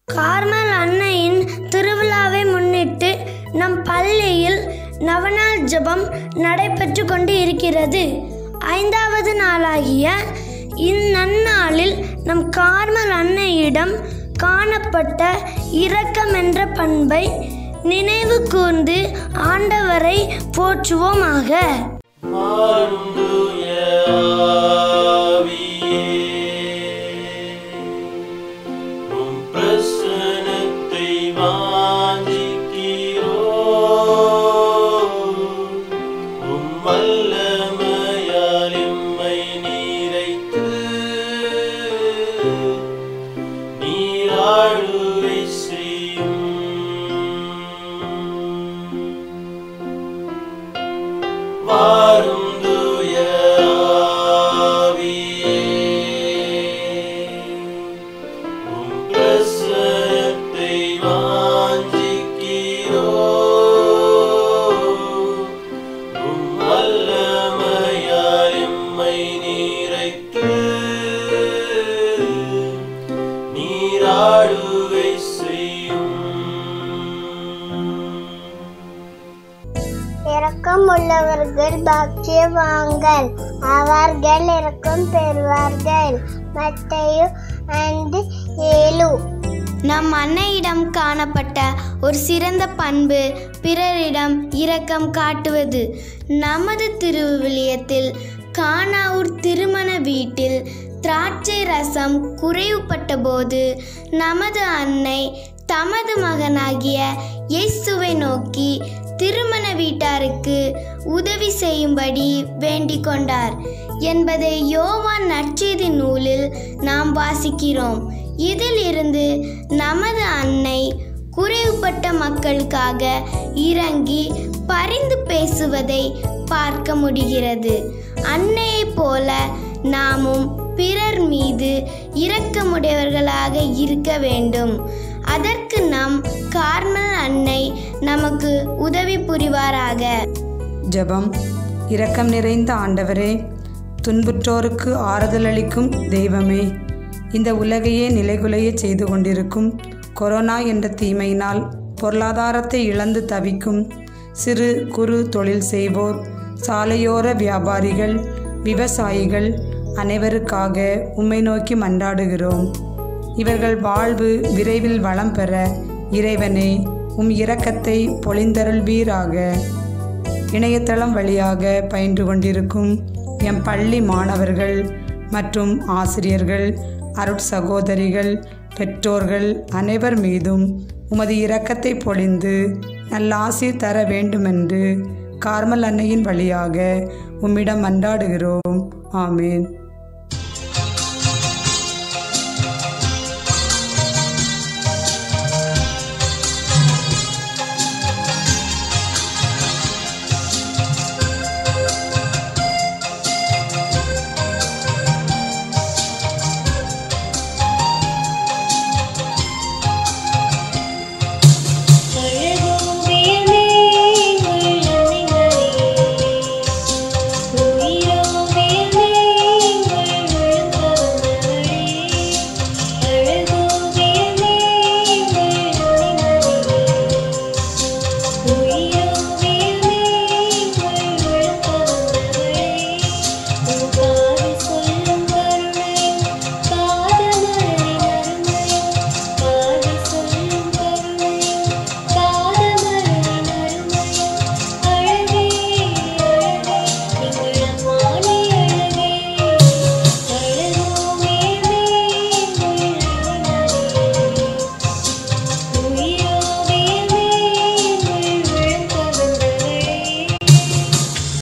Carmel அன்னையின் திருவிழாவை முன்னிட்டு நம் பள்ளியில் நவநாள் ஜெபம் நடைபெற்று கொண்டு இருக்கிறது ஐந்தாவது நாளாகிய இந்நன்னாளில் நம் கார்மல் அன்னையிடம் காணப்பட்ட இரக்கம் என்ற பண்பை நினைவு கூர்ந்து ஆண்டவரை போற்றுவோமாக ஆருந்துய ஆவியே, உம் பிரசன்னத்தை வாஞ்சிக்கிறோம். உம் வல்லமையால் எம்மை நிறைத்து, நீராளுகை செய்யும் வாரும் தூய ஆவியே, உம் பிரசன்னத்தை வாஞ்சிக்கிறோம். உம் வல்லமையால் எம்மை நிறைத்து, நீராளுகை செய்யும் இரக்கம் உள்ளவர்கள் பாக்கியவான்கள் அவர்கள் இரக்கம் பெறுவார்கள் மத்தேயு ஐந்து ஏழு நம் அன்னையிடம் காணப்பட்ட ஒரு சிறந்த பண்பு பிறரிடம் இரக்கம் காட்டுவது நமது திருவிவிலியத்தில் கானாவூர் திருமண வீட்டில் திராட்சை ரசம் குறைவுபட்ட போது நமது அன்னை தமது மகனாகிய இயேசுவை நோக்கி திருமண வீட்டாருக்கு உதவி செய்யும்படி வேண்டிக் கொண்டார் என்பதை யோவான் நற்செய்தி நூலில் நாம் வாசிக்கிறோம் இதில் இருந்து நமது அன்னை குறைவுபட்ட மக்களுக்காக இறங்கி பரிந்து பேசுவதை பார்க்க முடிகிறது அன்னையைப் போல நாமும் பிறர் மீது இரக்கமுடையவர்களாக இருக்க வேண்டும் அதற்கு நம் கார்மல் அன்னை நமக்கு உதவி புரிவாராக ஜெபம் இரக்கம் நிறைந்த ஆண்டவரே துன்புற்றோருக்கு ஆறுதல் அளிக்கும் தெய்வமே இந்த உலகையே நிலைகுலைய செய்து கொண்டிருக்கும் கொரோனா என்ற தீமையினால் பொருளாதாரத்தை இழந்து தவிக்கும் சிறு குறு தொழில் செய்வோர் சாலையோர வியாபாரிகள் விவசாயிகள் அனைவருக்காக உம்மை நோக்கி மன்றாடுகிறோம் இவர்கள் வாழ்வு விரைவில் வளம் பெற இறைவனே உம் இரக்கத்தை பொழிந்தருள்வீராக இணையதளம் வழியாக பயின்று கொண்டிருக்கும் எம் பள்ளி மாணவர்கள் மற்றும் ஆசிரியர்கள் அருட்சகோதரிகள் பெற்றோர்கள் அனைவர் மீதும் உமது இரக்கத்தை பொழிந்து நல்லாசீர் தர வேண்டுமென்று கார்மல் அன்னையின் வழியாக உம்மிடம் மன்றாடுகிறோம் ஆமேன்